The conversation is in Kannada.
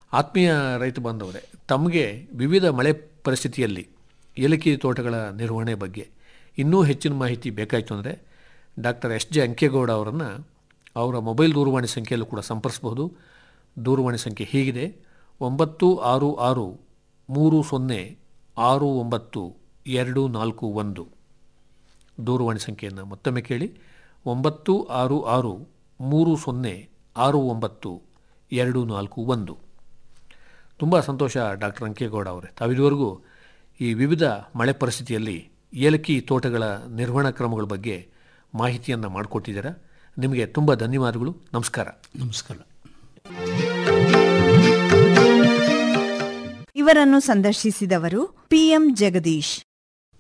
ಆತ್ಮೀಯ ರೈತ ಬಾಂಧವರೇ ತಮಗೆ ವಿವಿಧ ಮಳೆ ಪರಿಸ್ಥಿತಿಯಲ್ಲಿ ಏಲಕ್ಕಿ ತೋಟಗಳ ನಿರ್ವಹಣೆ ಬಗ್ಗೆ ಇನ್ನೂ ಹೆಚ್ಚಿನ ಮಾಹಿತಿ ಬೇಕಾಯಿತು ಅಂದರೆ ಡಾಕ್ಟರ್ ಎಸ್ ಜೆ ಅಂಕೇಗೌಡ ಅವರನ್ನು ಅವರ ಮೊಬೈಲ್ ದೂರವಾಣಿ ಸಂಖ್ಯೆಯಲ್ಲೂ ಕೂಡ ಸಂಪರ್ಸಬಹುದು ದೂರವಾಣಿ ಸಂಖ್ಯೆ ಹೀಗಿದೆ ಒಂಬತ್ತು ಆರು ಆರು ಮೂರು ಸೊನ್ನೆ ಆರು ಒಂಬತ್ತು ಎರಡು ನಾಲ್ಕು ಒಂದು ದೂರವಾಣಿ ಸಂಖ್ಯೆಯನ್ನು ಮತ್ತೊಮ್ಮೆ ಕೇಳಿ ಒಂಬತ್ತು ಆರು ಆರು ಮೂರು ಸೊನ್ನೆ ಆರು ಒಂಬತ್ತು ಎರಡು ನಾಲ್ಕು ಒಂದು ತುಂಬ ಸಂತೋಷ ಡಾಕ್ಟರ್ ಅಂಕೇಗೌಡ ಅವರೇ ತಾವಿದುವರೆಗೂ ಈ ವಿವಿಧ ಮಳೆ ಪರಿಸ್ಥಿತಿಯಲ್ಲಿ ಏಲಕ್ಕಿ ತೋಟಗಳ ನಿರ್ವಹಣಾ ಕ್ರಮಗಳ ಬಗ್ಗೆ ಮಾಹಿತಿಯನ್ನು ಮಾಡಿಕೊಟ್ಟಿದ್ದೀರಾ ನಿಮಗೆ ತುಂಬ ಧನ್ಯವಾದಗಳು ನಮಸ್ಕಾರ ನಮಸ್ಕಾರ ಇವರನ್ನು ಸಂದರ್ಶಿಸಿದವರು ಪಿಎಂ ಜಗದೀಶ್